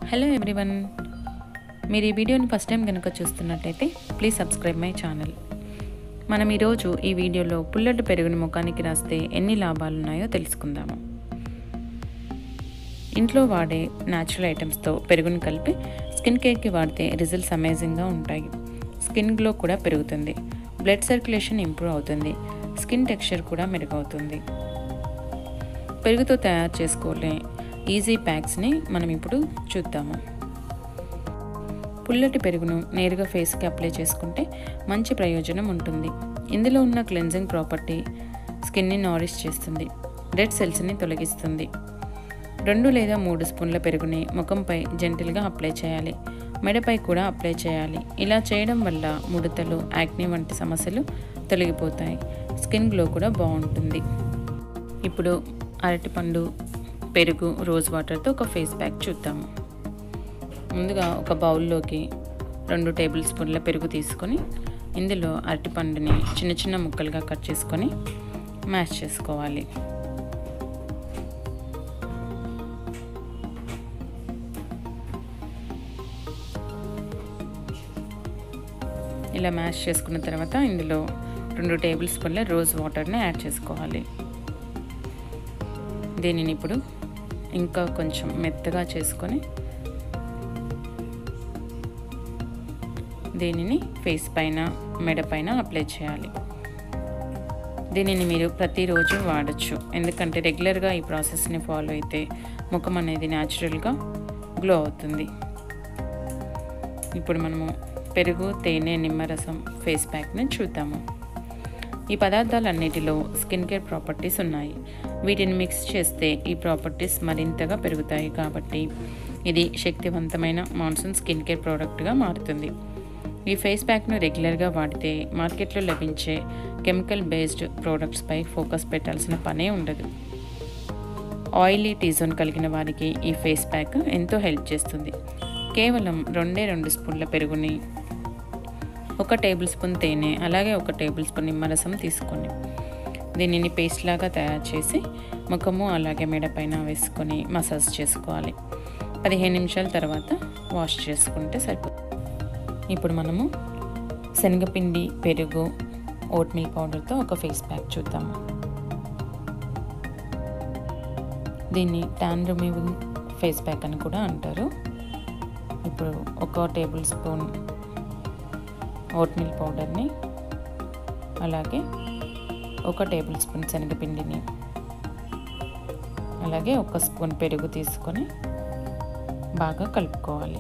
hello everyone మీరు ఈ వీడియోని ఫస్ట్ టైం కనుక చూస్తున్నట్టయితే ప్లీజ్ సబ్స్క్రైబ్ మై ఛానల్ మనం ఈరోజు ఈ వీడియోలో పుల్లటి పెరుగుని ముఖానికి రాస్తే ఎన్ని లాభాలు ఉన్నాయో తెలుసుకుందాము ఇంట్లో వాడే న్యాచురల్ ఐటమ్స్తో పెరుగుని కలిపి స్కిన్ కేర్కి వాడితే రిజల్ట్స్ అమేజింగ్గా ఉంటాయి స్కిన్ గ్లో కూడా పెరుగుతుంది బ్లడ్ సర్క్యులేషన్ ఇంప్రూవ్ అవుతుంది స్కిన్ టెక్స్చర్ కూడా మెరుగవుతుంది పెరుగుతో తయారు చేసుకోలే ఈజీ ప్యాక్స్ని మనం ఇప్పుడు చూద్దాము పుల్లటి పెరుగును నేరుగా ఫేస్కి అప్లై చేసుకుంటే మంచి ప్రయోజనం ఉంటుంది ఇందులో ఉన్న క్లెన్జింగ్ ప్రాపర్టీ స్కిన్ని నారిష్ చేస్తుంది డెడ్ సెల్స్ని తొలగిస్తుంది రెండు లేదా మూడు స్పూన్ల పెరుగుని ముఖంపై జెంటిల్గా అప్లై చేయాలి మెడపై కూడా అప్లై చేయాలి ఇలా చేయడం వల్ల ముడతలు యాక్ని వంటి సమస్యలు తొలగిపోతాయి స్కిన్ గ్లో కూడా బాగుంటుంది ఇప్పుడు అరటిపండు పెరుగు రోజ్ వాటర్తో ఒక ఫేస్ ప్యాక్ చూద్దాము ముందుగా ఒక బౌల్లోకి రెండు టేబుల్ స్పూన్ల పెరుగు తీసుకొని ఇందులో అరటిపండుని చిన్న చిన్న ముక్కలుగా కట్ చేసుకొని మ్యాష్ చేసుకోవాలి ఇలా మ్యాష్ చేసుకున్న తర్వాత ఇందులో రెండు టేబుల్ స్పూన్ల రోజ్ వాటర్ని యాడ్ చేసుకోవాలి దీనిని ఇప్పుడు ఇంకా కొంచెం మెత్తగా చేసుకొని దీనిని ఫేస్ పైన మెడ పైన అప్లై చేయాలి దీనిని మీరు ప్రతిరోజు వాడచ్చు ఎందుకంటే రెగ్యులర్గా ఈ ప్రాసెస్ని ఫాలో అయితే ముఖం అనేది న్యాచురల్గా గ్లో అవుతుంది ఇప్పుడు మనము పెరుగు తేనె నిమ్మరసం ఫేస్ ప్యాక్ని చూద్దాము ఈ పదార్థాలన్నిటిలో స్కిన్ కేర్ ప్రాపర్టీస్ ఉన్నాయి వీటిని మిక్స్ చేస్తే ఈ ప్రాపర్టీస్ మరింతగా పెరుగుతాయి కాబట్టి ఇది శక్తివంతమైన మాన్సూన్ స్కిన్ కేర్ ప్రోడక్ట్గా మారుతుంది ఈ ఫేస్ ప్యాక్ను రెగ్యులర్గా వాడితే మార్కెట్లో లభించే కెమికల్ బేస్డ్ ప్రోడక్ట్స్పై ఫోకస్ పెట్టాల్సిన పనే ఉండదు ఆయిలీ టీజోన్ కలిగిన వారికి ఈ ఫేస్ ప్యాక్ ఎంతో హెల్ప్ చేస్తుంది కేవలం రెండే రెండు స్పూన్ల పెరుగుని ఒక టేబుల్ స్పూన్ తేనె అలాగే ఒక టేబుల్ స్పూన్ నిమ్మరసం తీసుకోండి దీనిని పేస్ట్ లాగా తయారు చేసి ముఖము అలాగే మెడ పైన వేసుకొని మసాజ్ చేసుకోవాలి పదిహేను నిమిషాల తర్వాత వాష్ చేసుకుంటే సరిపోతుంది ఇప్పుడు మనము శనగపిండి పెరుగు ఓట్ మిల్క్ పౌడర్తో ఒక ఫేస్ ప్యాక్ చూద్దాము దీన్ని ట్యాన్ రిమూవింగ్ ఫేస్ ప్యాక్ అని కూడా అంటారు ఇప్పుడు ఒక టేబుల్ స్పూన్ ఓట్ మిల్క్ పౌడర్ని అలాగే ఒక టేబుల్ స్పూన్ శనగపిండిని అలాగే ఒక స్పూన్ పెరుగు తీసుకొని బాగా కలుపుకోవాలి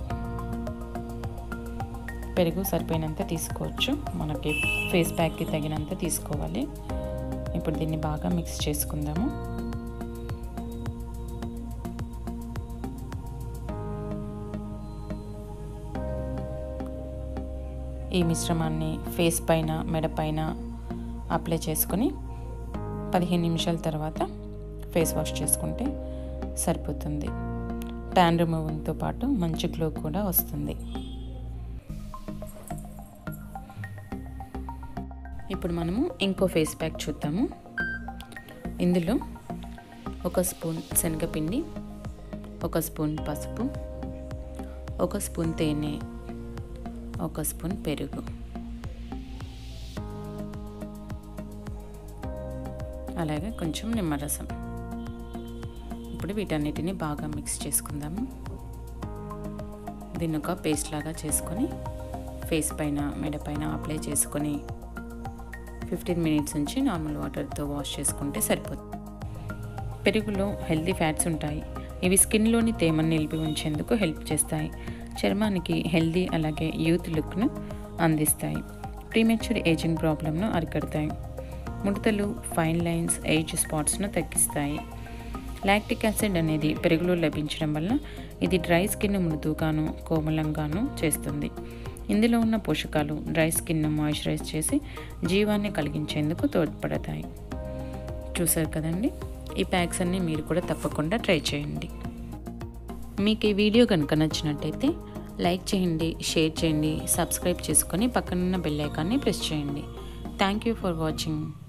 పెరుగు సరిపోయినంత తీసుకోవచ్చు మనకి ఫేస్ ప్యాక్కి తగినంత తీసుకోవాలి ఇప్పుడు దీన్ని బాగా మిక్స్ చేసుకుందాము ఈ మిశ్రమాన్ని ఫేస్ పైన మెడ పైన అప్లై చేసుకొని పదిహేను నిమిషాల తర్వాత ఫేస్ వాష్ చేసుకుంటే సరిపోతుంది ట్యాన్ రిమూవింగ్తో పాటు మంచి గ్లో కూడా వస్తుంది ఇప్పుడు మనము ఇంకో ఫేస్ ప్యాక్ చూద్దాము ఇందులో ఒక స్పూన్ శనగపిండి ఒక స్పూన్ పసుపు ఒక స్పూన్ తేనె ఒక స్పూన్ పెరుగు అలాగే కొంచెం నిమ్మరసం ఇప్పుడు వీటన్నిటిని బాగా మిక్స్ చేసుకుందాము దీన్ని ఒక పేస్ట్ లాగా చేసుకొని ఫేస్ పైన మెడ పైన అప్లై చేసుకొని ఫిఫ్టీన్ మినిట్స్ నుంచి నార్మల్ వాటర్తో వాష్ చేసుకుంటే సరిపోతుంది పెరుగులో హెల్తీ ఫ్యాట్స్ ఉంటాయి ఇవి స్కిన్లోని తేమను నిలిపి ఉంచేందుకు హెల్ప్ చేస్తాయి చర్మానికి హెల్దీ అలాగే యూత్ లుక్ను అందిస్తాయి ప్రీమెచ్యూర్ ఏజింగ్ ప్రాబ్లంను అరికడతాయి ముడతలు ఫైన్ లైన్స్ ఏజ్ స్పాట్స్ను తగ్గిస్తాయి లాక్టిక్ యాసిడ్ అనేది పెరుగులో లభించడం వల్ల ఇది డ్రై స్కిన్ మృదువుగాను కోమలంగాను చేస్తుంది ఇందులో ఉన్న పోషకాలు డ్రై స్కిన్ను మాయిశ్చరైజ్ చేసి జీవాన్ని కలిగించేందుకు తోడ్పడతాయి చూసారు కదండి ఈ ప్యాక్స్ అన్నీ మీరు కూడా తప్పకుండా ట్రై చేయండి మీకు ఈ వీడియో కనుక నచ్చినట్టయితే లైక్ చేయండి షేర్ చేయండి సబ్స్క్రైబ్ చేసుకొని పక్కనున్న బెల్ ఐకాన్ని ప్రెస్ చేయండి థ్యాంక్ యూ ఫర్ వాచింగ్